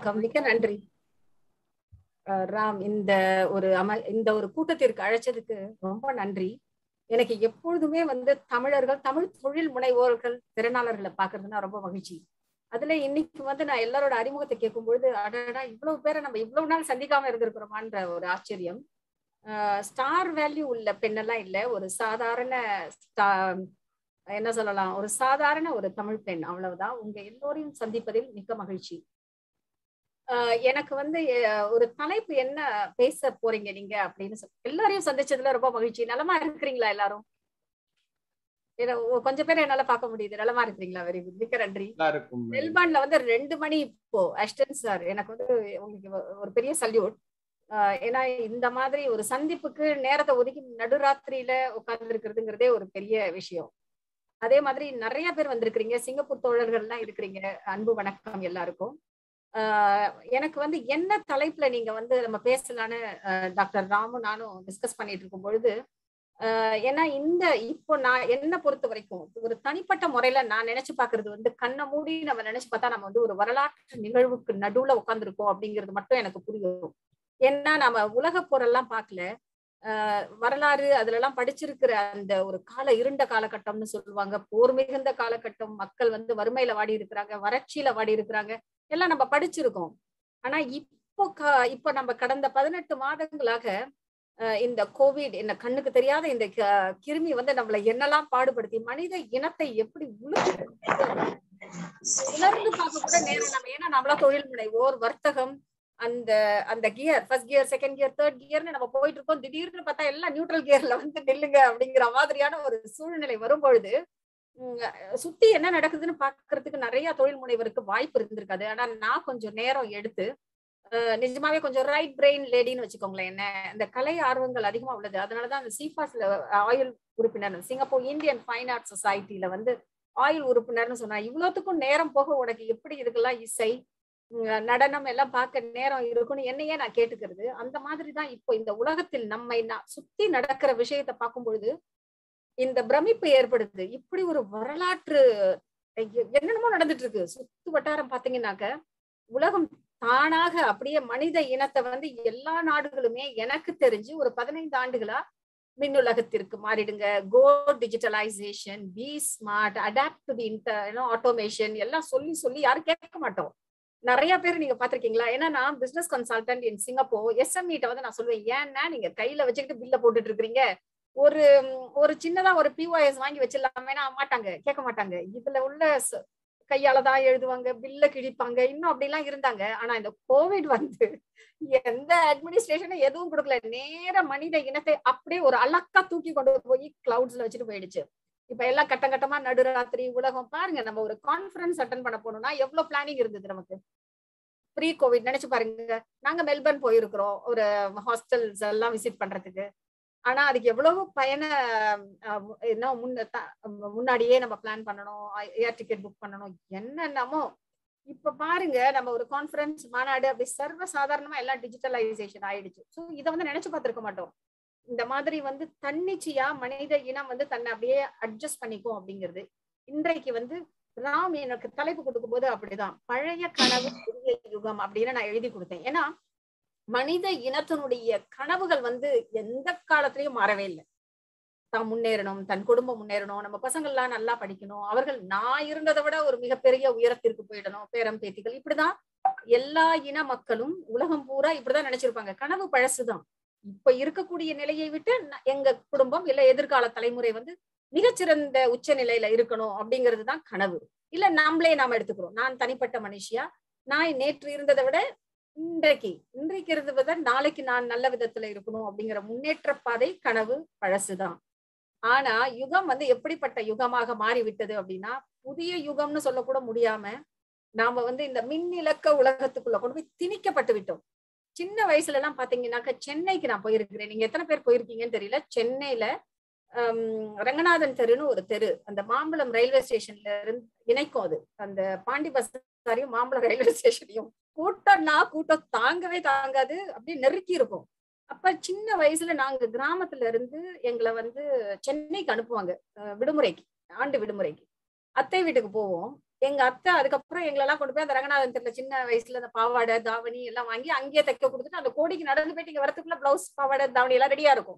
வணக்கம் மிக்க நன்றி அஹ் ராம் இந்த ஒரு அம இந்த ஒரு கூட்டத்திற்கு அழைச்சதுக்கு ரொம்ப நன்றி எனக்கு எப்பொழுதுமே வந்து தமிழர்கள் தமிழ் தொழில் முனைவோர்கள் திறனாளர்களை பாக்குறதுன்னா ரொம்ப மகிழ்ச்சி அதுல இன்னைக்கு வந்து நான் எல்லாரோட அறிமுகத்தை கேட்கும் பொழுது அடடா இவ்வளவு பேரை நம்ம இவ்வளவு நாள் சந்திக்காம இருந்திருக்கிறோமான்ற ஒரு ஆச்சரியம் ஸ்டார் வேல்யூ உள்ள பெண்ணெல்லாம் இல்ல ஒரு சாதாரண என்ன சொல்லலாம் ஒரு சாதாரண ஒரு தமிழ் பெண் அவ்வளவுதான் உங்க எல்லோரையும் சந்திப்பதில் மிக்க மகிழ்ச்சி எனக்கு வந்து ஒரு தலைப்பு என்ன பேச போறீங்க நீங்க அப்படின்னு சொல்லி எல்லாரையும் சந்திச்சதுல ரொம்ப மகிழ்ச்சி நலமா இருக்கிறீங்களா எல்லாரும் கொஞ்சம் பேர் என்னால பார்க்க முடியுது நலமா இருக்கிறீங்களா வெரி குட் மிக்க நன்றி மெல்பர்ன்ல வந்து ரெண்டு மணி இப்போ அஷ்டன் சார் எனக்கு வந்து உங்களுக்கு ஒரு பெரிய சல்யூட் ஏன்னா இந்த மாதிரி ஒரு சந்திப்புக்கு நேரத்தை ஒதுக்கி நடுராத்திரியில உட்கார்ந்து இருக்கிறதுங்கிறதே ஒரு பெரிய விஷயம் அதே மாதிரி நிறைய பேர் வந்திருக்கிறீங்க சிங்கப்பூர் தோழர்கள்லாம் இருக்கிறீங்க அன்பு வணக்கம் எல்லாருக்கும் எனக்கு வந்து என்ன தலைப்புல நீங்க வந்து நம்ம பேசலான்னு டாக்டர் ராமு நானும் டிஸ்கஸ் பண்ணிட்டு இருக்கும் பொழுது ஏன்னா இந்த இப்போ நான் என்ன பொறுத்த வரைக்கும் ஒரு தனிப்பட்ட முறையில நான் நினைச்சு பாக்குறது வந்து கண்ணை மூடி நம்ம நினைச்சு பார்த்தா நம்ம வந்து ஒரு வரலாற்று நிகழ்வுக்கு நடுவுல உட்காந்துருக்கோம் அப்படிங்கிறது மட்டும் எனக்கு புரியும் ஏன்னா நம்ம உலக போரெல்லாம் பார்க்கல வரலாறு அதுல எல்லாம் படிச்சிருக்கிற அந்த ஒரு கால இருண்ட காலகட்டம்னு சொல்லுவாங்க போர் மிகுந்த காலகட்டம் மக்கள் வந்து வறுமையில வாடி இருக்கிறாங்க வறட்சியில வாடி இருக்கிறாங்க எல்லாம் நம்ம படிச்சிருக்கோம் ஆனா இப்போ இப்போ நம்ம கடந்த பதினெட்டு மாதங்களாக இந்த கோவிட் என்ன கண்ணுக்கு தெரியாத இந்த கிருமி வந்து நம்மள என்னெல்லாம் பாடுபடுத்தி மனித இனத்தை எப்படி உணர்ந்து பார்க்க கூட நேரம் நம்ம ஏன்னா நம்மளா தொழில் முனைவோர் வர்த்தகம் அந்த அந்த gear first gear second gear third கியர்னு நம்ம போயிட்டு இருக்கோம் திடீர்னு பார்த்தா எல்லாம் நியூட்ரல் கியர்ல வந்து நில்லுங்க அப்படிங்கிற மாதிரியான ஒரு சூழ்நிலை வரும்பொழுது சுத்தி என்ன நடக்குதுன்னு பாக்குறதுக்கு நிறைய தொழில் முனைவருக்கு வாய்ப்பு இருந்திருக்காது ஆனா நான் கொஞ்சம் நேரம் எடுத்து நிஜமாவே கொஞ்சம் ரைட் பிரெயின் லேடின்னு வச்சுக்கோங்களேன் என்ன இந்த கலை ஆர்வங்கள் அதிகமா உள்ளது அதனாலதான் அந்த சிபாஸ்ல ஆயுள் உறுப்பினர் சிங்கப்பூர் இந்தியன் ஃபைன் ஆர்ட் சொசைட்டில வந்து ஆயுள் உறுப்பினர்னு சொன்னா இவ்வளவுத்துக்கும் நேரம் போக உனக்கு எப்படி இதுக்கெல்லாம் இசை நடனம் எல்லாம் பார்க்க நேரம் இருக்குன்னு என்னையே நான் கேட்டுக்கிறது அந்த மாதிரிதான் இப்போ இந்த உலகத்தில் நம்மை நான் சுத்தி நடக்கிற விஷயத்த பார்க்கும் பொழுது இந்த பிரமிப்பு ஏற்படுது இப்படி ஒரு வரலாற்று என்னென்னமோ நடந்துட்டு இருக்கு சுத்து வட்டாரம் பாத்தீங்கன்னாக்க உலகம் தானாக அப்படியே மனித இனத்தை வந்து எல்லா நாடுகளுமே எனக்கு தெரிஞ்சு ஒரு பதினைந்து ஆண்டுகளா மின்னுலகத்திற்கு மாறிடுங்க go digitalisation be smart adapt to the automation எல்லாம் சொல்லி சொல்லி யாரும் கேட்க மாட்டோம் நிறைய பேர் நீங்க பாத்திருக்கீங்களா ஏன்னா நான் பிசினஸ் கன்சல்டன்ட் இன் சிங்கப்பூர் எஸ்எம்இட்ட வந்து நான் சொல்லுவேன் ஏன்னா நீங்க கையில வச்சுக்கிட்டு பில்ல போட்டுட்டு இருக்கிறீங்க ஒரு ஒரு சின்னதா ஒரு பிஓஎஸ் வாங்கி வச்சிடலாமேனா மாட்டாங்க கேட்க மாட்டாங்க இதுல உள்ள கையாலதான் எழுதுவாங்க பில்ல கிழிப்பாங்க இன்னும் அப்படிலாம் இருந்தாங்க ஆனா இந்த கோவிட் வந்து எந்த அட்மினிஸ்ட்ரேஷனும் எதுவும் கொடுக்கல நேர மனித இனத்தை அப்படியே ஒரு அலக்கா தூக்கி கொண்டு போய் கிளவுட்ஸ்ல வச்சுட்டு போயிடுச்சு இப்ப எல்லாம் கட்ட கட்டமா நடுராத்திரி உலகம் பாருங்க நம்ம ஒரு கான்பரன்ஸ் அட்டன் பண்ண போனோம்னா எவ்வளவு பிளானிங் இருந்தது நமக்கு ப்ரீ கோவிட் நினைச்சு பாருங்க நாங்க மெல்பர்ன் போயிருக்கிறோம் ஒரு ஹாஸ்டல்ஸ் எல்லாம் விசிட் பண்றதுக்கு ஆனா அதுக்கு எவ்வளவு பயண என்ன முன்ன முன்னாடியே நம்ம பிளான் பண்ணணும் ஏர் டிக்கெட் புக் பண்ணணும் என்னென்னமோ இப்ப பாருங்க நம்ம ஒரு கான்ஃபரன்ஸ் மாநாடு அப்படி சர்வ சாதாரணமா எல்லாம் டிஜிட்டலைசேஷன் ஆயிடுச்சு ஸோ இதை வந்து நினைச்சு பார்த்திருக்க மாட்டோம் இந்த மாதிரி வந்து தன்னிச்சையா மனித இனம் வந்து தன்னை அப்படியே அட்ஜஸ்ட் பண்ணிக்கும் அப்படிங்கிறது இன்றைக்கு வந்து ராம் எனக்கு தலைப்பு கொடுக்கும் போது அப்படிதான் பழைய கனவு புதிய யுகம் அப்படின்னு நான் எழுதி கொடுத்தேன் ஏன்னா மனித இனத்தினுடைய கனவுகள் வந்து எந்த காலத்திலயும் மாறவே இல்லை தான் முன்னேறணும் தன் குடும்பம் முன்னேறணும் நம்ம பசங்கள்லாம் நல்லா படிக்கணும் அவர்கள் நான் இருந்ததை விட ஒரு மிகப்பெரிய உயரத்திற்கு போயிடணும் பேரம் பேத்திகள் இப்படிதான் எல்லா இன மக்களும் உலகம் பூரா இப்படிதான் நினைச்சிருப்பாங்க கனவு பழசுதான் இப்ப இருக்கக்கூடிய நிலையை விட்டு எங்க குடும்பம் இல்ல எதிர்கால தலைமுறை வந்து மிகச்சிறந்த உச்ச நிலையில இருக்கணும் அப்படிங்கிறது தான் கனவு இல்ல நம்மளே நாம எடுத்துக்கிறோம் நான் தனிப்பட்ட மனுஷியா நான் நேற்று இருந்ததை விட இன்றைக்கு இன்றைக்கு இருந்ததை நாளைக்கு நான் நல்ல விதத்துல இருக்கணும் அப்படிங்கிற முன்னேற்ற பாதை கனவு பழசுதான் ஆனா யுகம் வந்து எப்படிப்பட்ட யுகமாக மாறிவிட்டது அப்படின்னா புதிய யுகம்னு சொல்லக்கூட முடியாம நாம வந்து இந்த மின்னிலக்க உலகத்துக்குள்ள கொண்டு போய் திணிக்கப்பட்டு விட்டோம் சின்ன வயசுல எல்லாம் பாத்தீங்கன்னாக்க சென்னைக்கு நான் போயிருக்கிறேன் நீங்க எத்தனை பேர் போயிருக்கீங்கன்னு தெரியல சென்னையில ரங்கநாதன் தெருன்னு ஒரு தெரு அந்த மாம்பழம் ரயில்வே ஸ்டேஷன்ல இருந்து இணைக்கும் அது அந்த பாண்டி பஸ்ஸாரையும் மாம்பழம் ரயில்வே ஸ்டேஷனையும் கூட்டம்னா கூட்டம் தாங்கவே தாங்காது அப்படியே நெருக்கி இருக்கும் அப்ப சின்ன வயசுல நாங்க கிராமத்துல இருந்து எங்களை வந்து சென்னைக்கு அனுப்புவாங்க விடுமுறைக்கு ஆண்டு விடுமுறைக்கு அத்தை வீட்டுக்கு போவோம் எங்க அத்தை அதுக்கப்புறம் எங்களெல்லாம் கொண்டு போய் அந்த ரங்கநாதன் தெருல சின்ன வயசுல அந்த பாவாடை தாவணி எல்லாம் வாங்கி அங்கேயே தைக்க கொடுத்துட்டு அந்த கோடிக்கு நடந்து போயிட்டு இங்க வரதுக்குள்ள பிளவுஸ் பாவாடை தாவணி எல்லாம் ரெடியா இருக்கும்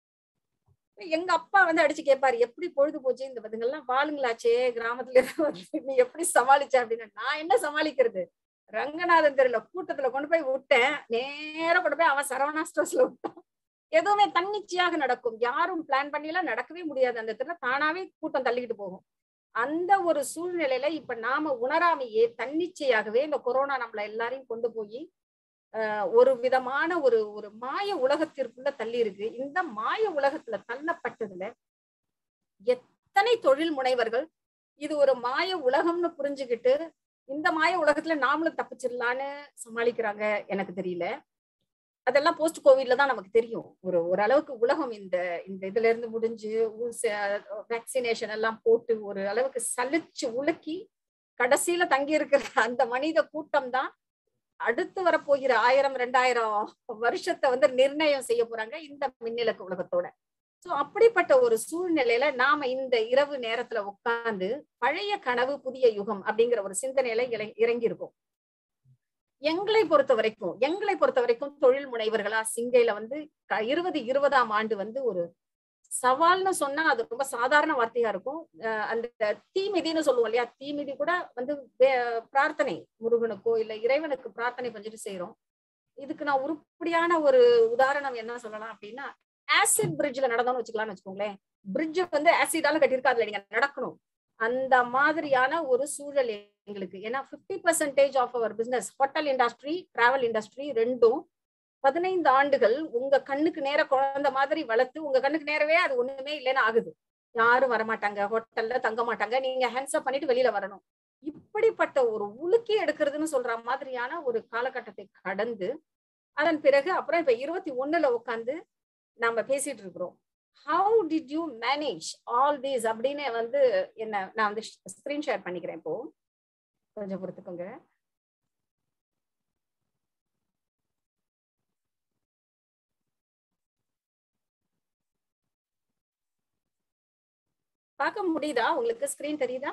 எங்க அப்பா வந்து அடிச்சு கேட்பாரு எப்படி பொழுது போச்சு இந்த பதுங்கெல்லாம் வாளுங்களாச்சே கிராமத்துல இருந்து வந்து நீ எப்படி சமாளிச்ச அப்படின்னு நான் என்ன சமாளிக்கிறது ரங்கநாதன் தெருல கூட்டத்துல கொண்டு போய் விட்டேன் நேரா கொண்டு போய் அவன் சரவணா ஸ்டோர்ஸ்ல விட்டான் எதுவுமே தன்னிச்சையாக நடக்கும் யாரும் பிளான் பண்ணிலாம் நடக்கவே முடியாது அந்த இடத்துல தானாவே கூட்டம் தள்ளிக்கிட்டு போகும் அந்த ஒரு சூழ்நிலையில இப்ப நாம உணராமையே தன்னிச்சையாகவே இந்த கொரோனா நம்மள எல்லாரையும் கொண்டு போய் ஒரு விதமான ஒரு ஒரு மாய உலகத்திற்குள்ள தள்ளி இருக்கு இந்த மாய உலகத்துல தள்ளப்பட்டதுல எத்தனை தொழில் முனைவர்கள் இது ஒரு மாய உலகம்னு புரிஞ்சுக்கிட்டு இந்த மாய உலகத்துல நாமளும் தப்பிச்சிடலான்னு சமாளிக்கிறாங்க எனக்கு தெரியல அதெல்லாம் போஸ்ட் கோவிட்ல தான் நமக்கு தெரியும் ஒரு ஓரளவுக்கு உலகம் இந்த இந்த இதுல இருந்து முடிஞ்சு வேக்சினேஷன் எல்லாம் போட்டு ஒரு அளவுக்கு சலிச்சு உலுக்கி கடைசியில தங்கி இருக்கிற அந்த மனித கூட்டம் தான் அடுத்து வரப்போகிற ஆயிரம் ரெண்டாயிரம் வருஷத்தை வந்து நிர்ணயம் செய்ய போறாங்க இந்த மின்னிலக்கு உலகத்தோட சோ அப்படிப்பட்ட ஒரு சூழ்நிலையில நாம இந்த இரவு நேரத்துல உட்கார்ந்து பழைய கனவு புதிய யுகம் அப்படிங்கிற ஒரு சிந்தனையில இறங்கி இருக்கோம் எங்களை பொறுத்த வரைக்கும் எங்களை பொறுத்த வரைக்கும் தொழில் முனைவர்களா சிங்கையில வந்து இருபது இருபதாம் ஆண்டு வந்து ஒரு சவால்னு சொன்னா அது ரொம்ப சாதாரண வார்த்தையா இருக்கும் அந்த தீமிதின்னு சொல்லுவோம் இல்லையா தீமிதி கூட வந்து பிரார்த்தனை முருகனுக்கோ இல்ல இறைவனுக்கு பிரார்த்தனை பண்ணிட்டு செய்யறோம் இதுக்கு நான் உருப்படியான ஒரு உதாரணம் என்ன சொல்லலாம் அப்படின்னா ஆசிட் பிரிட்ஜ்ல நடந்தோம்னு வச்சுக்கலாம்னு வச்சுக்கோங்களேன் பிரிட்ஜ் வந்து ஆசிடால கட்டியிருக்கா அதுல நீங்க நடக்கணும் அந்த மாதிரியான ஒரு சூழல் எங்களுக்கு ஏன்னா fifty percentage of our business hotel industry travel industry ரெண்டும் பதினைந்து ஆண்டுகள் உங்க கண்ணுக்கு நேர குழந்த மாதிரி வளர்த்து உங்க கண்ணுக்கு நேரவே அது ஒண்ணுமே இல்லைன்னு ஆகுது யாரும் வரமாட்டாங்க ஹோட்டல்ல தங்க மாட்டாங்க நீங்க ஹேண்ட்ஸ் அப் பண்ணிட்டு வெளியில வரணும் இப்படிப்பட்ட ஒரு உலுக்கி எடுக்கிறதுன்னு சொல்ற மாதிரியான ஒரு காலகட்டத்தை கடந்து அதன் பிறகு அப்புறம் இப்ப இருபத்தி ஒண்ணுல உட்காந்து நாம பேசிட்டு இருக்கிறோம் how did you manage all these அப்படின்னு வந்து என்ன நான் வந்து ஸ்கிரீன் ஷேர் பண்ணிக்கிறேன் இப்போ கொஞ்சம் பொறுத்துக்கோங்க பார்க்க முடியுதா உங்களுக்கு ஸ்கிரீன் தெரியுதா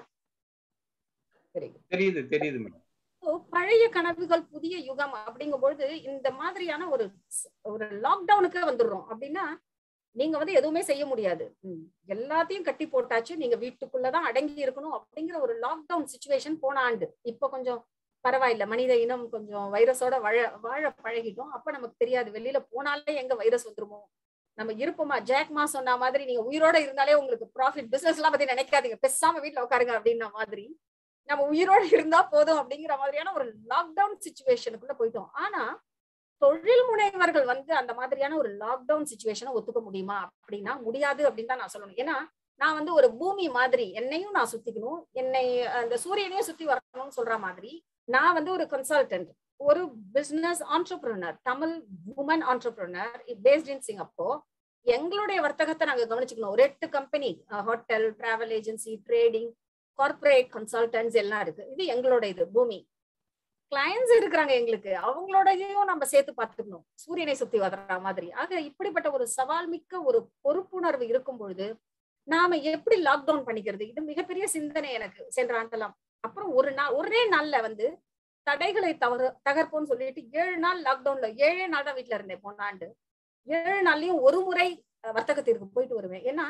தெரியுது தெரியுது மேடம் பழைய கனவுகள் புதிய யுகம் அப்படிங்கும்பொழுது இந்த மாதிரியான ஒரு ஒரு லாக்டவுனுக்கு வந்துடுறோம் அப்படின்னா நீங்க வந்து எதுவுமே செய்ய முடியாது எல்லாத்தையும் கட்டி போட்டாச்சு நீங்க வீட்டுக்குள்ளதான் அடங்கி இருக்கணும் அப்படிங்கிற ஒரு லாக்டவுன் சுச்சுவேஷன் போன ஆண்டு இப்ப கொஞ்சம் பரவாயில்ல மனித இனம் கொஞ்சம் வைரஸோட வாழ வாழ பழகிட்டோம் அப்ப நமக்கு தெரியாது வெளியில போனாலே எங்க வைரஸ் வந்துருமோ நம்ம இருப்போமா ஜாக்மா சொன்ன மாதிரி நீங்க உயிரோட இருந்தாலே உங்களுக்கு ப்ராஃபிட் பிசினஸ் எல்லாம் பத்தி நினைக்காதீங்க பெசாம வீட்டுல உட்காருங்க அப்படின்ன மாதிரி நம்ம உயிரோட இருந்தா போதும் அப்படிங்கிற மாதிரியான ஒரு லாக்டவுன் சுச்சுவேஷனுக்குள்ள போயிட்டோம் ஆனா தொழில் முனைவர்கள் வந்து அந்த மாதிரியான ஒரு லாக்டவுன் சுச்சுவேஷனை ஒத்துக்க முடியுமா அப்படின்னா முடியாது அப்படின்னு தான் நான் சொல்லணும் ஏன்னா நான் வந்து ஒரு பூமி மாதிரி என்னையும் நான் சுத்திக்கணும் என்னை அந்த சூரியனையும் சுத்தி வரணும்னு சொல்ற மாதிரி நான் வந்து ஒரு கன்சல்டன்ட் ஒரு business entrepreneur Tamil woman entrepreneur based in Singapore எங்களுடைய வர்த்தகத்தை நாங்க கவனிச்சுக்கணும் ஒரு எட்டு company hotel travel agency trading corporate consultants எல்லாம் இருக்கு இது எங்களோட இது பூமி கிளையன்ஸ் இருக்கிறாங்க எங்களுக்கு அவங்களோடதையும் நம்ம சேர்த்து பார்த்துக்கணும் சூரியனை சுத்தி வர்ற மாதிரி ஆக இப்படிப்பட்ட ஒரு சவால் மிக்க ஒரு பொறுப்புணர்வு இருக்கும் பொழுது நாம எப்படி லாக்டவுன் பண்ணிக்கிறது இது மிகப்பெரிய சிந்தனை எனக்கு சென்ற ஆண்டெல்லாம் அப்புறம் ஒரு நாள் ஒரே நாள்ல வந்து தடைகளை தவறு தகர்ப்போம்னு சொல்லிட்டு ஏழு நாள் லாக்டவுன்ல ஏழே நாள் தான் வீட்டுல இருந்தேன் போன ஆண்டு ஏழு நாள்லயும் ஒரு முறை வர்த்தகத்திற்கு போயிட்டு வருவேன் ஏன்னா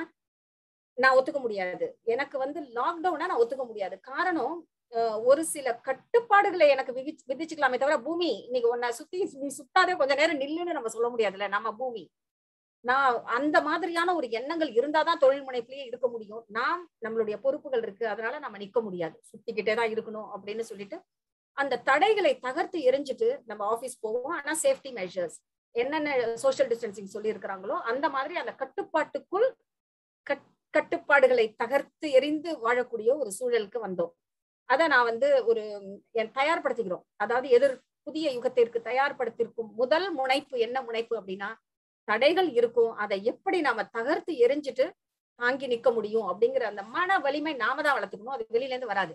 நான் ஒத்துக்க முடியாது எனக்கு வந்து லாக்டவுனா நான் ஒத்துக்க முடியாது காரணம் ஒரு சில கட்டுப்பாடுகளை எனக்கு விதி விதிச்சுக்கலாமே தவிர பூமி இன்னைக்கு உன்னை சுத்தி நீ சுத்தாதே கொஞ்ச நேரம் நில்லுன்னு நம்ம சொல்ல முடியாதுல்ல நம்ம பூமி நான் அந்த மாதிரியான ஒரு எண்ணங்கள் இருந்தாதான் தொழில் முனைப்பிலேயே இருக்க முடியும் நாம் நம்மளுடைய பொறுப்புகள் இருக்கு அதனால நம்ம நிக்க முடியாது சுத்திக்கிட்டே தான் இருக்கணும் அப்படின்னு சொல்லிட்டு அந்த தடைகளை தகர்த்து எரிஞ்சிட்டு நம்ம ஆபீஸ் போவோம் ஆனா சேஃப்டி மெஷர்ஸ் என்னென்ன சோசியல் டிஸ்டன்சிங் சொல்லி இருக்கிறாங்களோ அந்த மாதிரி அந்த கட்டுப்பாட்டுக்குள் கட்டுப்பாடுகளை தகர்த்து எரிந்து வாழக்கூடிய ஒரு சூழலுக்கு வந்தோம் அதை நான் வந்து ஒரு தயார்படுத்திக்கிறோம் அதாவது எதிர் புதிய யுகத்திற்கு தயார்படுத்திருக்கும் முதல் முனைப்பு என்ன முனைப்பு அப்படின்னா தடைகள் இருக்கும் அதை எப்படி நாம தகர்த்து எரிஞ்சிட்டு தாங்கி நிக்க முடியும் அப்படிங்கிற அந்த மன வலிமை நாம தான் வளர்த்துக்கணும் அது வெளியில இருந்து வராது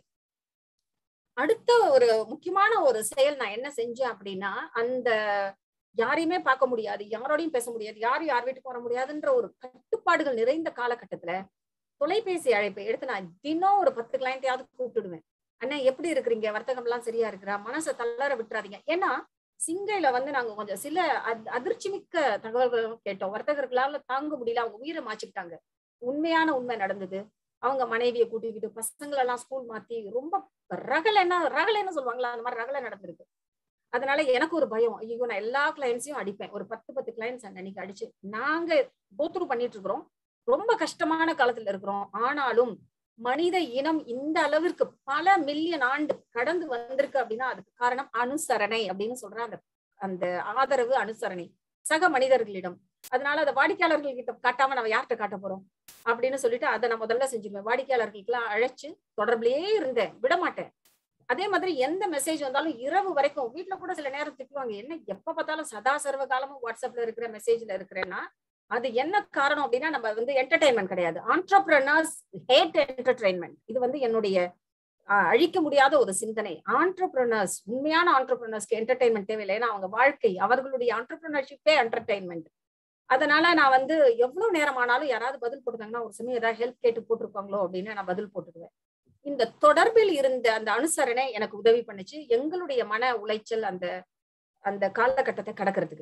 அடுத்த ஒரு முக்கியமான ஒரு செயல் நான் என்ன செஞ்சேன் அப்படின்னா அந்த யாரையுமே பார்க்க முடியாது யாரோடையும் பேச முடியாது யாரும் யார் வீட்டுக்கு வர முடியாதுன்ற ஒரு கட்டுப்பாடுகள் நிறைந்த காலகட்டத்துல தொலைபேசி அழைப்பை எடுத்து நான் தினம் ஒரு பத்து கிளைண்ட்டையாவது கூப்பிட்டுடுவேன் அண்ணா எப்படி இருக்கிறீங்க வர்த்தகம் எல்லாம் சரியா இருக்கிறா மனசை தளர விட்டுறாதீங்க ஏன்னா சிங்கையில வந்து நாங்க கொஞ்சம் சில அத்- அதிர்ச்சி மிக்க தகவல்களும் கேட்டோம் வர்த்தகர்களால தாங்க முடியல அவங்க உயிரை மாச்சுக்கிட்டாங்க உண்மையான உண்மை நடந்தது அவங்க மனைவியை கூட்டிக்கிட்டு பசங்களை எல்லாம் ஸ்கூல் மாத்தி ரொம்ப ரகலைன்னா ரகலைன்னு சொல்லுவாங்களா அந்த மாதிரி ரகலை நடந்திருக்கு அதனால எனக்கு ஒரு பயம் ஐயோ நான் எல்லா கிளைண்ட்ஸையும் அடிப்பேன் ஒரு பத்து பத்து கிளைண்ட்ஸ் அன்னைக்கு அடிச்சு நாங்க கோத்ரூ பண்ணிட்டு இருக்கிறோம் ரொம்ப கஷ்டமான காலத்துல இருக்கிறோம் ஆனாலும் மனித இனம் இந்த அளவிற்கு பல மில்லியன் ஆண்டு கடந்து வந்திருக்கு அப்படின்னா அதுக்கு காரணம் அனுசரணை அப்படின்னு சொல்ற அந்த அந்த ஆதரவு அனுசரணை சக மனிதர்களிடம் அதனால அதை வாடிக்கையாளர்கள் கிட்ட காட்டாம நம்ம யார்கிட்ட காட்ட போறோம் அப்படின்னு சொல்லிட்டு அதை நான் முதல்ல செஞ்சிருவேன் வாடிக்கையாளர்களுக்கு எல்லாம் அழைச்சு தொடர்புலயே இருந்தேன் விட மாட்டேன் அதே மாதிரி எந்த மெசேஜ் வந்தாலும் இரவு வரைக்கும் வீட்ல கூட சில நேரம் திட்டுவாங்க என்ன எப்ப பார்த்தாலும் சதா சர்வ காலமும் வாட்ஸ்அப்ல இருக்கிற மெசேஜ்ல இருக்கிறேன்னா அது என்ன காரணம் அப்படின்னா நம்ம வந்து என்டர்டைன்மெண்ட் கிடையாது ஆண்டர்பிரனர்ஸ் ஹேட் என்டர்டைன்மெண்ட் இது வந்து என்னுடைய ஆஹ், அழிக்க முடியாத ஒரு சிந்தனை ஆண்டர்பிரனர்ஸ் உண்மையான ஆண்டர்பிரனர்ஸ்க்கு என்டர்டைன்மெண்ட் தேவையில்லை ஏன்னா அவங்க வாழ்க்கை அவர்களுடைய ஆண்டர்பிரனர்ஷிப்பே என்டர்டைன்மெண்ட் அதனால நான் வந்து எவ்வளவு நேரம் ஆனாலும் யாராவது பதில் போட்டுருந்தாங்கன்னா ஒரு சமயம் ஏதாவது ஹெல்ப் கேட்டு போட்டிருப்பாங்களோ அப்படின்னு நான் பதில் போட்டுடுவேன் இந்த தொடர்பில் இருந்த அந்த அனுசரணை எனக்கு உதவி பண்ணுச்சு எங்களுடைய மன உளைச்சல் அந்த அந்த காலகட்டத்தை கடக்கிறதுக்கு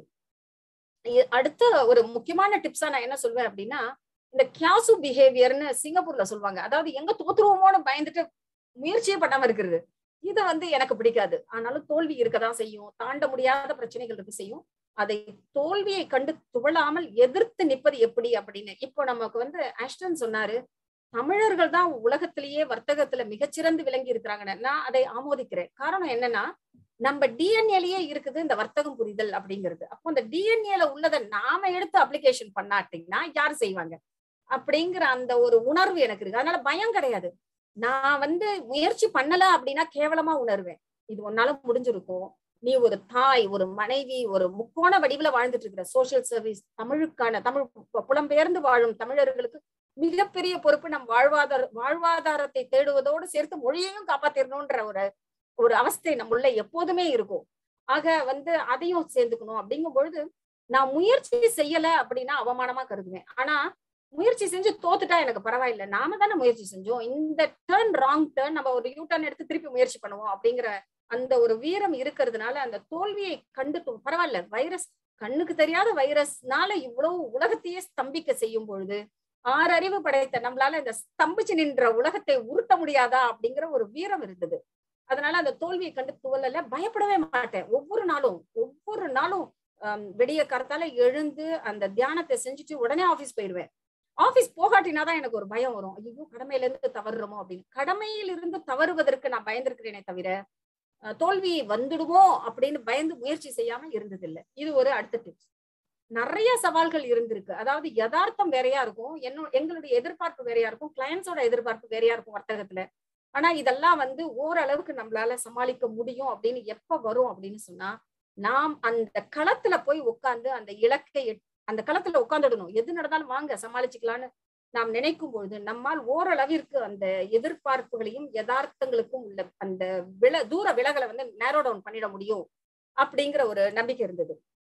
இ- அடுத்த ஒரு முக்கியமான டிப்ஸா நான் என்ன சொல்வேன் அப்படின்னா இந்த கியாசு பிஹேவியர்னு சிங்கப்பூர்ல சொல்லுவாங்க அதாவது எங்க தோத்துருவோமோன்னு பயந்துட்டு முயற்சியே பண்ணாம இருக்கிறது இது வந்து எனக்கு பிடிக்காது ஆனாலும் தோல்வி இருக்கதான் செய்யும் தாண்ட முடியாத பிரச்சனைகள் இருக்கு செய்யும் அதை தோல்வியை கண்டு துவளாமல் எதிர்த்து நிற்பது எப்படி அப்படின்னு இப்போ நமக்கு வந்து ஆஷ்டன் சொன்னாரு தமிழர்கள் தான் உலகத்திலேயே வர்த்தகத்துல மிகச்சிறந்து விளங்கி இருக்கிறாங்கன்னு நான் அதை ஆமோதிக்கிறேன் காரணம் என்னன்னா நம்ம டிஎன்ஏலயே இருக்குது இந்த வர்த்தகம் புரிதல் அப்படிங்கிறது அப்போ இந்த டிஎன்ஏல உள்ளதை நாம எடுத்து அப்ளிகேஷன் பண்ணாட்டிங்கன்னா யார் செய்வாங்க அப்படிங்கிற அந்த ஒரு உணர்வு எனக்கு இருக்கு அதனால பயம் கிடையாது நான் வந்து முயற்சி பண்ணல அப்படின்னா கேவலமா உணர்வேன் இது ஒன்னால முடிஞ்சிருக்கும் நீ ஒரு தாய் ஒரு மனைவி ஒரு முக்கோண வடிவுல வாழ்ந்துட்டு இருக்கிற சோசியல் சர்வீஸ் தமிழுக்கான தமிழ் பு- புலம்பெயர்ந்து வாழும் தமிழர்களுக்கு மிகப்பெரிய பொறுப்பு நம் வாழ்வாதார வாழ்வாதாரத்தை தேடுவதோடு சேர்த்து மொழியையும் காப்பாத்திரணும்ன்ற ஒரு ஒரு அவஸ்தை நம்முள்ள எப்போதுமே இருக்கும் ஆக வந்து அதையும் சேர்ந்துக்கணும் அப்படிங்கும் பொழுது நான் முயற்சி செய்யல அப்படின்னா அவமானமா கருதுவேன் ஆனா முயற்சி செஞ்சு தோத்துட்டா எனக்கு பரவாயில்ல நாம தானே முயற்சி செஞ்சோம் இந்த டேர்ன் ராங் டேர்ன் நம்ம ஒரு யூ டர்ன் எடுத்து திருப்பி முயற்சி பண்ணுவோம் அப்படிங்கிற அந்த ஒரு வீரம் இருக்கிறதுனால அந்த தோல்வியை கண்டு து- பரவாயில்ல வைரஸ் கண்ணுக்கு தெரியாத வைரஸ்னால இவ்வளவு உலகத்தையே ஸ்தம்பிக்க செய்யும் பொழுது ஆறறிவு படைத்த நம்மளால இந்த ஸ்தம்பிச்சு நின்ற உலகத்தை உருட்ட முடியாதா அப்படிங்கிற ஒரு வீரம் இருந்தது அதனால அந்த தோல்வியை கண்டு துவலல பயப்படவே மாட்டேன் ஒவ்வொரு நாளும் ஒவ்வொரு நாளும் ஆம், விடிய காலத்தால எழுந்து அந்த தியானத்தை செஞ்சுட்டு உடனே ஆபீஸ் போயிடுவேன் ஆபீஸ் போகாட்டினாதான் எனக்கு ஒரு பயம் வரும் ஐயோ கடமையில இருந்து தவறுறோமோ அப்படின்னு கடமையில் இருந்து தவறுவதற்கு நான் பயந்திருக்கிறேனே தவிர அஹ், தோல்வி வந்துடுமோ அப்படின்னு பயந்து முயற்சி செய்யாம இருந்ததில்லை இது ஒரு அடுத்த டிப்ஸ் நிறைய சவால்கள் இருந்திருக்கு அதாவது யதார்த்தம் வேறையா இருக்கும் என்னோ எங்களுடைய எதிர்பார்ப்பு வேறையா இருக்கும் கிளையன்ஸோட எதிர்பார்ப்பு வேறையா இருக்கும் வர்த்தகத்துல ஆனா இதெல்லாம் வந்து ஓரளவுக்கு நம்மளால சமாளிக்க முடியும் அப்படின்னு எப்ப வரும் அப்படின்னு சொன்னா நாம் அந்த களத்துல போய் உட்கார்ந்து அந்த இலக்கை எட்- அந்த களத்துல உட்கார்ந்துடணும் எது நடந்தாலும் வாங்க சமாளிச்சுக்கலாம்னு நாம் நினைக்கும் பொழுது நம்மால் ஓரளவிற்கு அந்த எதிர்பார்ப்புகளையும் யதார்த்தங்களுக்கும் உள்ள அந்த வில தூர விலகலை வந்து நேரோ டவுன் பண்ணிட முடியும் அப்படிங்கிற ஒரு நம்பிக்கை இருந்தது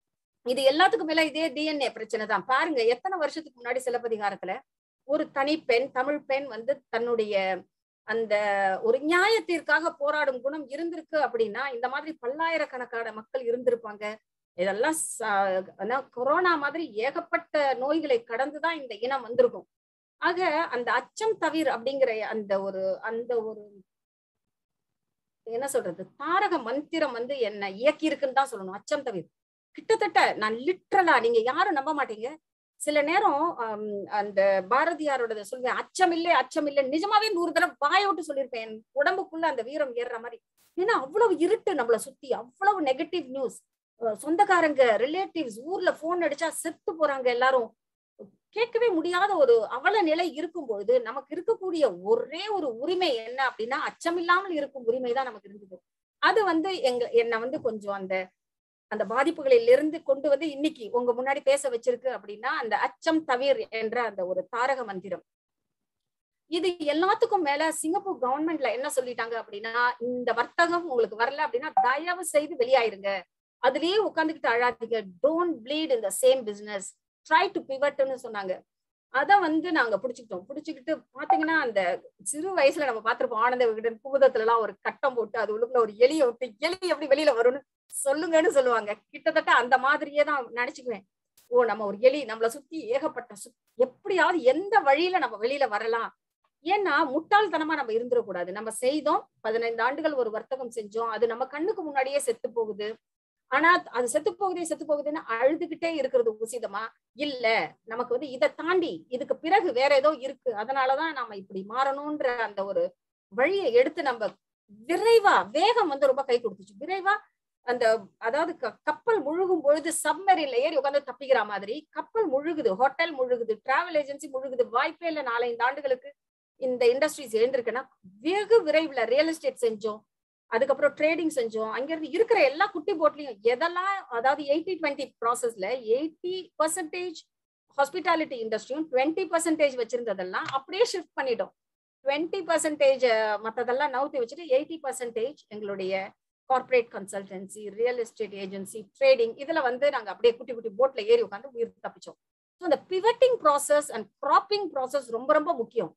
இது எல்லாத்துக்கும் மேல இதே டிஎன்ஏ பிரச்சனை தான் பாருங்க எத்தனை வருஷத்துக்கு முன்னாடி சிலப்பதிகாரத்துல ஒரு தனி பெண் தமிழ் பெண் வந்து தன்னுடைய அந்த ஒரு நியாயத்திற்காக போராடும் குணம் இருந்திருக்கு அப்படின்னா இந்த மாதிரி பல்லாயிரக்கணக்கான மக்கள் இருந்திருப்பாங்க இதெல்லாம் ச- ஆனா கொரோனா மாதிரி ஏகப்பட்ட நோய்களை கடந்துதான் இந்த இனம் வந்திருக்கும் ஆக அந்த அச்சம் தவிர அப்படிங்கிற அந்த ஒரு அந்த ஒரு என்ன சொல்றது தாரக மந்திரம் வந்து என்ன இயக்கி இருக்குன்னு தான் சொல்லணும் அச்சம் தவிர கிட்டத்தட்ட நான் லிட்ரலா நீங்க யாரும் நம்ப மாட்டீங்க சில நேரம் ஆம், அந்த பாரதியாரோட சொல்லுவேன் அச்சம் இல்லை அச்சம் இல்லை நிஜமாவே நூறு தடவை வாய விட்டு சொல்லியிருப்பேன் என் உடம்புக்குள்ள அந்த வீரம் ஏறுற மாதிரி ஏன்னா அவ்வளவு இருட்டு நம்மள சுத்தி அவ்வளவு நெகட்டிவ் நியூஸ் சொந்தக்காரங்க ரிலேட்டிவ்ஸ் ஊர்ல போன் அடிச்சா செத்து போறாங்க எல்லாரும் கேட்கவே முடியாத ஒரு அவல நிலை இருக்கும் பொழுது நமக்கு இருக்கக்கூடிய ஒரே ஒரு உரிமை என்ன அப்படின்னா அச்சமில்லாமல் இருக்கும் உரிமை தான் நமக்கு இருந்தது அது வந்து எங்க என்னை வந்து கொஞ்சம் அந்த அந்த பாதிப்புகளில் இருந்து கொண்டு வந்து இன்னைக்கு உங்க முன்னாடி பேச வச்சிருக்கு அப்படின்னா அந்த அச்சம் தவிர் என்ற அந்த ஒரு தாரக மந்திரம் இது எல்லாத்துக்கும் மேல சிங்கப்பூர் கவர்மெண்ட்ல என்ன சொல்லிட்டாங்க அப்படின்னா இந்த வர்த்தகம் உங்களுக்கு வரல அப்படின்னா தயவு செய்து வெளியாயிருங்க அதுலயே உட்காந்துக்கிட்டு அழாதீங்க டோன்ட் ப்ளீட் இந்த சேம் பிசினஸ் ட்ரை டு பிவட்னு சொன்னாங்க அத வந்து நாங்க புடிச்சுக்கிட்டோம் புடிச்சுக்கிட்டு பாத்தீங்கன்னா அந்த சிறு வயசுல நம்ம பார்த்திருப்போம் ஆனந்த விகடன் பூதத்துல எல்லாம் ஒரு கட்டம் போட்டு அது உள்ளுக்குள்ள ஒரு எலியை விட்டு எலி எப்படி வெளியில வரும்னு சொல்லுங்கன்னு சொல்லுவாங்க கிட்டத்தட்ட அந்த மாதிரியே தான் நினைச்சுக்குவேன் ஓ நம்ம ஒரு எலி நம்மள சுத்தி ஏகப்பட்ட சு எப்படியாவது எந்த வழியில நம்ம வெளியில வரலாம் ஏன்னா முட்டாள்தனமா நம்ம இருந்துடக்கூடாது நம்ம செய்தோம் பதினைந்து ஆண்டுகள் ஒரு வர்த்தகம் செஞ்சோம் அது நம்ம கண்ணுக்கு முன்னாடியே செத்து போகுது ஆனா அது செத்து போகுதே செத்து போகுதுன்னு அழுதுகிட்டே இருக்கிறது உசிதமா இல்ல நமக்கு வந்து இதை தாண்டி இதுக்கு பிறகு வேற ஏதோ இருக்கு அதனாலதான் நம்ம இப்படி மாறணும்ன்ற அந்த ஒரு வழியை எடுத்து நம்ம விரைவா வேகம் வந்து ரொம்ப கை கொடுத்துச்சு விரைவா அந்த அதாவது கப்பல் முழுகும் பொழுது சப்மரின்ல ஏறி உட்காந்து தப்பிக்கிற மாதிரி கப்பல் முழுகுது ஹோட்டல் முழுகுது டிராவல் ஏஜென்சி முழுகுது வாய்ப்பே இல்லை நாலஞ்சு ஆண்டுகளுக்கு இந்த இண்டஸ்ட்ரீஸ் எழுந்திருக்குன்னா வெகு விரைவில் ரியல் எஸ்டேட் செஞ்சோம் அதுக்கப்புறம் ட்ரேடிங் செஞ்சோம் அங்கிருந்து இருக்கிற எல்லா குட்டி போட்லயும் எதெல்லாம் அதாவது எயிட்டி டுவெண்ட்டி ப்ராசஸ்ல எயிட்டி பர்சன்டேஜ் ஹாஸ்பிட்டாலிட்டி இண்டஸ்ட்ரியும் டுவெண்ட்டி பர்சன்டேஜ் வச்சிருந்ததெல்லாம் அப்படியே ஷிஃப்ட் பண்ணிட்டோம் டுவெண்ட்டி பர்சன்டேஜ் மற்றதெல்லாம் நவுத்தி வச்சுட்டு எயிட்டி பர்சன்டேஜ் எங்களுடைய corporate consultancy real estate agency trading இதுல வந்து நாங்க அப்படியே குட்டி குட்டி போட்ல ஏறி உட்காந்து உயிர் தப்பிச்சோம் ஸோ இந்த pivoting process and grabbing process ரொம்ப ரொம்ப முக்கியம்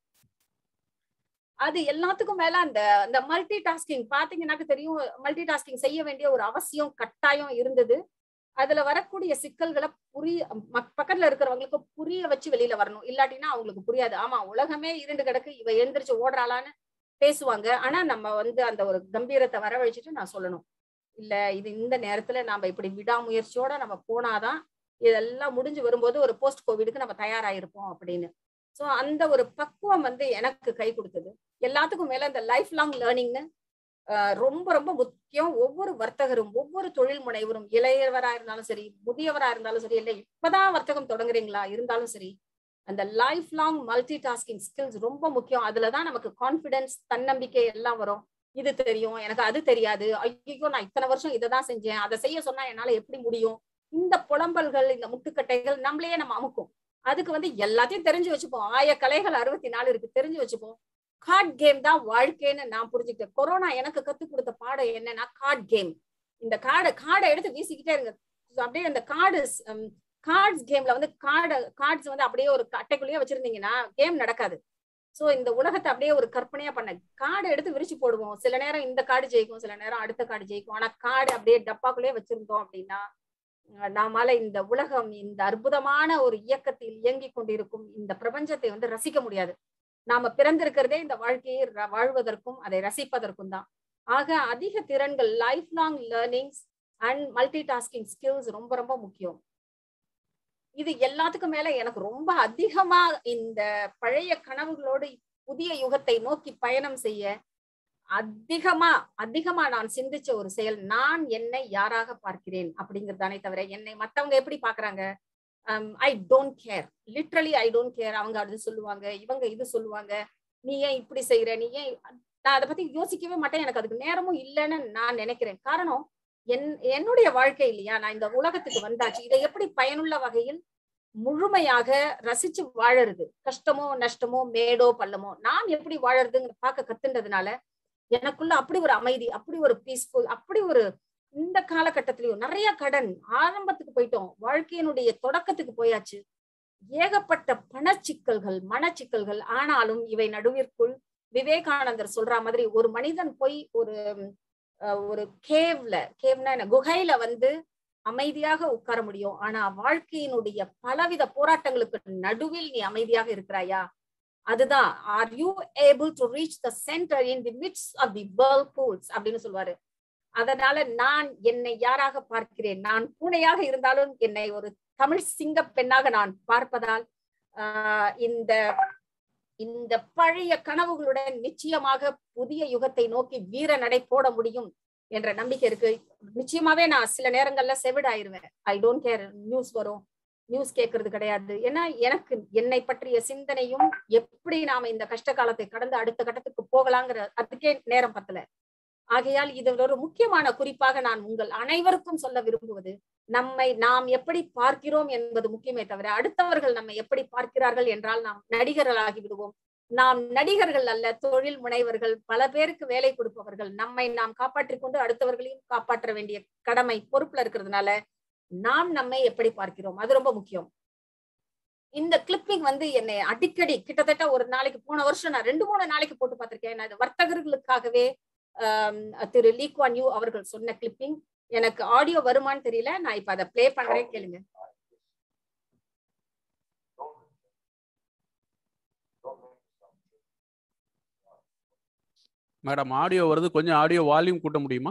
அது எல்லாத்துக்கும் மேல அந்த அந்த மல்டி டாஸ்கிங் பாத்தீங்கன்னாக்க தெரியும் மல்டி டாஸ்கிங் செய்ய வேண்டிய ஒரு அவசியம் கட்டாயம் இருந்தது அதுல வரக்கூடிய சிக்கல்களை புரிய பக்கத்துல இருக்கிறவங்களுக்கு புரிய வச்சு வெளியில வரணும் இல்லாட்டினா அவங்களுக்கு புரியாது ஆமா உலகமே இருண்டு கிடக்கு இவ எழுந்திரிச்சு ஓடுறாளான்னு பேசுவாங்க ஆனா நம்ம வந்து அந்த ஒரு கம்பீரத்தை வரவழைச்சிட்டு நான் சொல்லணும் இல்ல இது இந்த நேரத்துல நாம இப்படி விடாமுயற்சியோட நம்ம போனாதான் இதெல்லாம் முடிஞ்சு வரும்போது ஒரு போஸ்ட் கோவிடுக்கு நம்ம தயாராயிருப்போம் அப்படின்னு ஸோ அந்த ஒரு பக்குவம் வந்து எனக்கு கை கொடுத்தது எல்லாத்துக்கும் மேல இந்த லைஃப் லாங் லேர்னிங்னு ரொம்ப ரொம்ப முக்கியம் ஒவ்வொரு வர்த்தகரும் ஒவ்வொரு தொழில் முனைவரும் இளையவரா இருந்தாலும் சரி முதியவரா இருந்தாலும் சரி இல்லை இப்பதான் வர்த்தகம் தொடங்குறீங்களா இருந்தாலும் சரி அந்த lifelong multitasking skills ரொம்ப முக்கியம் அதுலதான் நமக்கு கான்பிடன்ஸ் தன்னம்பிக்கை எல்லாம் வரும் இது தெரியும் எனக்கு அது தெரியாது ஐயோ நான் இத்தனை வருஷம் இதை தான் செஞ்சேன் அதை செய்ய சொன்னா என்னால எப்படி முடியும் இந்த புலம்பல்கள் இந்த முட்டுக்கட்டைகள் நம்மளையே நம்ம அமுக்கும் அதுக்கு வந்து எல்லாத்தையும் தெரிஞ்சு வச்சுப்போம் ஆய கலைகள் அறுபத்தி நாலு இருக்கு தெரிஞ்சு வச்சுப்போம் கார்ட் கேம் தான் வாழ்க்கைன்னு நான் புரிஞ்சுக்கிட்டேன் கொரோனா எனக்கு கத்து கொடுத்த பாடம் என்னன்னா கார்ட் கேம் இந்த கார்டை கார்டை எடுத்து வீசிக்கிட்டே இருங்க அப்படியே அந்த கார்டு கார்ட்ஸ் கேம்ல வந்து கார்டு கார்ட்ஸ் வந்து அப்படியே ஒரு அட்டைக்குள்ளேயே வச்சிருந்தீங்கன்னா கேம் நடக்காது சோ இந்த உலகத்தை அப்படியே ஒரு கற்பனையா பண்ண கார்டு எடுத்து விரிச்சு போடுவோம் சில நேரம் இந்த கார்டு ஜெயிக்கும் சில நேரம் அடுத்த கார்டு ஜெயிக்கும் ஆனா கார்டு அப்படியே டப்பாக்குள்ளேயே வச்சிருந்தோம் அப்படின்னா நாமால இந்த உலகம் இந்த அற்புதமான ஒரு இயக்கத்தில் இயங்கி கொண்டிருக்கும் இந்த பிரபஞ்சத்தை வந்து ரசிக்க முடியாது நாம பிறந்திருக்கிறதே இந்த வாழ்க்கையை வாழ்வதற்கும் அதை ரசிப்பதற்கும் தான் ஆக அதிக திறன்கள் lifelong learnings and multitasking skills ரொம்ப ரொம்ப முக்கியம் இது எல்லாத்துக்கும் மேல எனக்கு ரொம்ப அதிகமா இந்த பழைய கனவுகளோடு புதிய யுகத்தை நோக்கி பயணம் செய்ய அதிகமா அதிகமா நான் சிந்திச்ச ஒரு செயல் நான் என்னை யாராக பார்க்கிறேன் அப்படிங்கிறதானே தவிர என்னை மத்தவங்க எப்படி பாக்குறாங்க I don't care literally I don't care அவங்க அது சொல்லுவாங்க இவங்க இது சொல்லுவாங்க நீ ஏன் இப்படி செய்யற நீ ஏன் நான் அதை பத்தி யோசிக்கவே மாட்டேன் எனக்கு அதுக்கு நேரமும் இல்லைன்னு நான் நினைக்கிறேன் காரணம் என் என்னுடைய வாழ்க்கை இல்லையா நான் இந்த உலகத்துக்கு வந்தாச்சு இதை எப்படி பயனுள்ள வகையில் முழுமையாக ரசிச்சு வாழறது கஷ்டமோ நஷ்டமோ மேடோ பள்ளமோ நான் எப்படி வாழறதுங்கிற பார்க்க கத்துன்றதுனால எனக்குள்ள அப்படி ஒரு அமைதி அப்படி ஒரு பீஸ்ஃபுல் அப்படி ஒரு இந்த காலகட்டத்திலயும் நிறைய கடன் ஆரம்பத்துக்கு போயிட்டோம் வாழ்க்கையினுடைய தொடக்கத்துக்கு போயாச்சு ஏகப்பட்ட பணச்சிக்கல்கள் மனச்சிக்கல்கள் ஆனாலும் இவை நடுவிற்குள் விவேகானந்தர் சொல்ற மாதிரி ஒரு மனிதன் போய் ஒரு ஒரு கேவ்ல கேவ்னா என்ன குகையில வந்து அமைதியாக உட்கார முடியும் ஆனா வாழ்க்கையினுடைய பலவித போராட்டங்களுக்கு நடுவில் நீ அமைதியாக இருக்கிறாயா அதுதான் are you able to reach the centre in the midst of the whirlpools அப்படின்னு சொல்லுவாரு அதனால நான் என்னை யாராக பார்க்கிறேன் நான் பூனையாக இருந்தாலும் என்னை ஒரு தமிழ் சிங்க பெண்ணாக நான் பார்ப்பதால் ஆஹ் இந்த இந்த பழைய கனவுகளுடன் நிச்சயமாக புதிய யுகத்தை நோக்கி வீர நடை போட முடியும் என்ற நம்பிக்கை இருக்கு நிச்சயமாவே நான் சில நேரங்கள்ல செவிடாயிருவேன் ஐ டோன்ட் கேர் நியூஸ் வரும் நியூஸ் கேட்கறது கிடையாது ஏன்னா எனக்கு என்னை பற்றிய சிந்தனையும் எப்படி நாம இந்த கஷ்ட காலத்தை கடந்து அடுத்த கட்டத்துக்கு போகலாங்கிற அதுக்கே நேரம் பத்தல ஆகையால் இது ஒரு முக்கியமான குறிப்பாக நான் உங்கள் அனைவருக்கும் சொல்ல விரும்புவது நம்மை நாம் எப்படி பார்க்கிறோம் என்பது முக்கியமே தவிர அடுத்தவர்கள் நம்மை எப்படி பார்க்கிறார்கள் என்றால் நாம் நடிகர்களாகி விடுவோம் நாம் நடிகர்கள் அல்ல தொழில் முனைவர்கள் பல பேருக்கு வேலை கொடுப்பவர்கள் நம்மை நாம் காப்பாற்றிக் கொண்டு அடுத்தவர்களையும் காப்பாற்ற வேண்டிய கடமை பொறுப்புல இருக்கிறதுனால நாம் நம்மை எப்படி பார்க்கிறோம் அது ரொம்ப முக்கியம் இந்த கிளிப்பிங் வந்து என்னை அடிக்கடி கிட்டத்தட்ட ஒரு நாளைக்கு போன வருஷம் நான் ரெண்டு மூணு நாளைக்கு போட்டு பார்த்திருக்கேன் நான் இது வர்த்தகர்களுக்காகவே ஆம், திரு லீக்வான் யூ அவர்கள் சொன்ன கிளிப்பிங் எனக்கு ஆடியோ வருமான்னு தெரியல நான் இப்ப அதை ப்ளே பண்றேன் கேளுங்க மேடம் ஆடியோ வருது கொஞ்சம் ஆடியோ வால்யூம் கூட்ட முடியுமா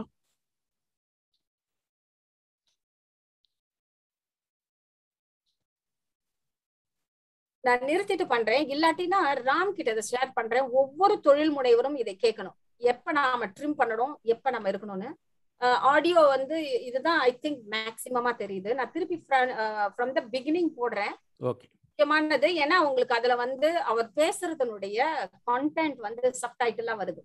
நான் நிறுத்திட்டு பண்றேன் இல்லாட்டினா ராம் கிட்ட இதை ஷேர் பண்றேன் ஒவ்வொரு தொழில் முனைவரும் இதை கேட்கணும் எப்ப நாம ட்ரிம் பண்ணணும் எப்ப நம்ம இருக்கணும்னு ஆடியோ வந்து இதுதான் ஐ திங்க் மேக்சிமமா தெரியுது நான் திருப்பி ஃப்ரம் த பிகினிங் போடுறேன் ஓகே முக்கியமானது ஏன்னா உங்களுக்கு அதுல வந்து அவர் பேசுறதனுடைய கான்டென்ட் வந்து சப்டைட்டிலா வருது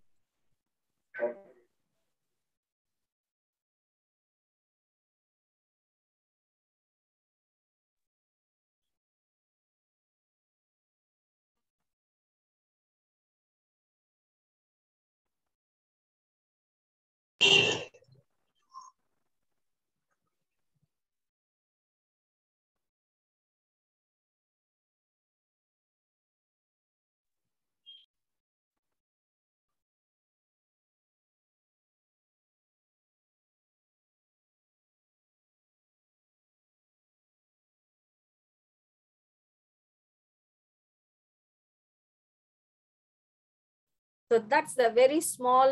so that's the very small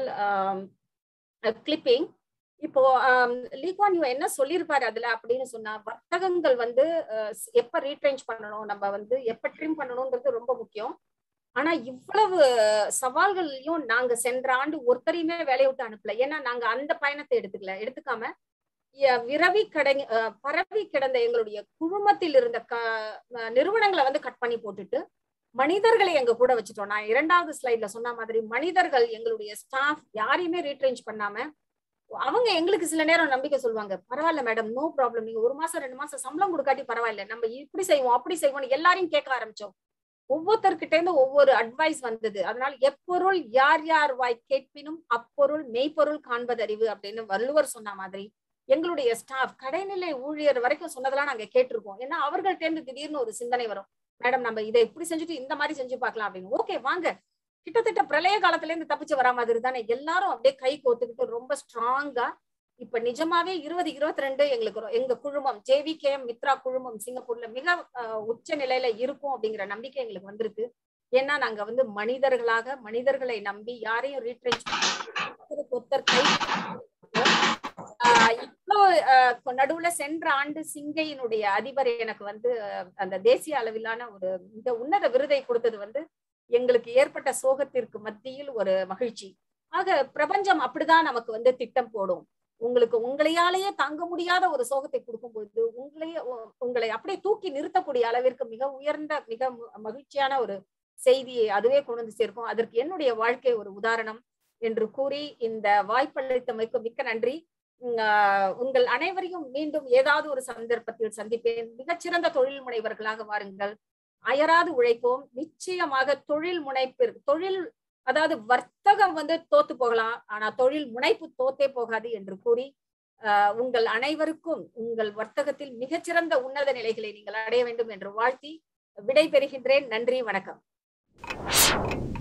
clipping இப்போ லீக்வான் யூ என்ன சொல்லியிருப்பாரு அதுல அப்படின்னு சொன்னா வர்த்தகங்கள் வந்து அஹ், எப்ப ரீட்ரெஞ்ச் பண்ணணும் நம்ம வந்து எப்ப ட்ரிம் பண்ணணும்ன்றது ரொம்ப முக்கியம் ஆனா இவ்வளவு சவால்களையும் நாங்க சென்ற ஆண்டு ஒருத்தரையுமே வேலையை விட்டு அனுப்பல ஏன்னா நாங்க அந்த பயணத்தை எடுத்துக்கல எடுத்துக்காம எ- விரவி கடை அஹ், பரவி கிடந்த எங்களுடைய குழுமத்தில் இருந்த க அஹ், நிறுவனங்களை வந்து கட் பண்ணி போட்டுட்டு மனிதர்களை எங்க கூட வச்சுட்டோம் நான் இரண்டாவது ஸ்லைட்ல சொன்ன மாதிரி மனிதர்கள் எங்களுடைய ஸ்டாஃப் யாரையுமே ரீட்ரெஞ்ச் பண்ணாம அவங்க எங்களுக்கு சில நேரம் நம்பிக்கை சொல்லுவாங்க பரவாயில்ல மேடம் நோ ப்ராப்ளம் நீங்க ஒரு மாசம் ரெண்டு மாசம் சம்பளம் கொடுக்காட்டி பரவாயில்ல நம்ம இப்படி செய்வோம் அப்படி செய்வோம்னு எல்லாரையும் கேட்க ஆரம்பிச்சோம் ஒவ்வொருத்தர்கிட்ட இருந்து ஒவ்வொரு அட்வைஸ் வந்தது அதனால எப்பொருள் யார் யார் வாய் கேட்பினும் அப்பொருள் மெய்ப்பொருள் காண்பதறிவு அப்படின்னு வள்ளுவர் சொன்ன மாதிரி எங்களுடைய ஸ்டாஃப் கடைநிலை ஊழியர் வரைக்கும் சொன்னதெல்லாம் நாங்க கேட்டிருக்கோம் ஏன்னா அவர்கள்ட்ட இருந்து திடீர்னு ஒரு சிந்தனை வரும் மேடம் நம்ம இதை இப்படி செஞ்சுட்டு இந்த மாதிரி செஞ்சு பார்க்கலாம் அப்படின்னு ஓகே வாங்க கிட்டத்தட்ட பிரளய காலத்துல இருந்து தப்பிச்சு வரா மாதிரி தானே எல்லாரும் அப்படியே கை கோத்துக்கிட்டு ரொம்ப ஸ்ட்ராங்கா இப்ப நிஜமாவே இருபது இருபத்தி ரெண்டு எங்களுக்கு ரொ- எங்க குழுமம் ஜேவிகேஎம் மித்ரா குழுமம் சிங்கப்பூர்ல மிக அஹ், உச்ச நிலையில இருக்கும் அப்படிங்கிற நம்பிக்கை எங்களுக்கு வந்திருக்கு ஏன்னா நாங்க வந்து மனிதர்களாக மனிதர்களை நம்பி யாரையும் ரீட்ரெஞ்ச் ஒருத்தர் கை ஆஹ் இப்போ ஆஹ் கொ- நடுவுல சென்ற ஆண்டு சிங்கையினுடைய அதிபர் எனக்கு வந்து ஆஹ் அந்த தேசிய அளவிலான ஒரு இந்த உன்னத விருதை கொடுத்தது வந்து எங்களுக்கு ஏற்பட்ட சோகத்திற்கு மத்தியில் ஒரு மகிழ்ச்சி ஆக பிரபஞ்சம் அப்படிதான் நமக்கு வந்து திட்டம் போடும் உங்களுக்கு உங்களையாலேயே தாங்க முடியாத ஒரு சோகத்தை கொடுக்கும்போது உங்களையே உ- உங்களை அப்படியே தூக்கி நிறுத்தக்கூடிய அளவிற்கு மிக உயர்ந்த மிக மு- மகிழ்ச்சியான ஒரு செய்தியை அதுவே கொண்டு வந்து சேர்க்கும் அதற்கு என்னுடைய வாழ்க்கை ஒரு உதாரணம் என்று கூறி இந்த வாய்ப்பளித்தமைக்கு மிக்க நன்றி உம், ஆஹ் உங்கள் அனைவரையும் மீண்டும் ஏதாவது ஒரு சந்தர்ப்பத்தில் சந்திப்பேன் மிகச்சிறந்த தொழில் முனைவர்களாக வாருங்கள் அயராது உழைப்போம் நிச்சயமாக தொழில் முனைப்பிற்கு தொழில் அதாவது வர்த்தகம் வந்து தோத்து போகலாம் ஆனா தொழில் முனைப்பு தோத்தே போகாது என்று கூறி ஆஹ் உங்கள் அனைவருக்கும் உங்கள் வர்த்தகத்தில் மிகச்சிறந்த உன்னத நிலைகளை நீங்கள் அடைய வேண்டும் என்று வாழ்த்தி விடை பெறுகின்றேன் நன்றி வணக்கம்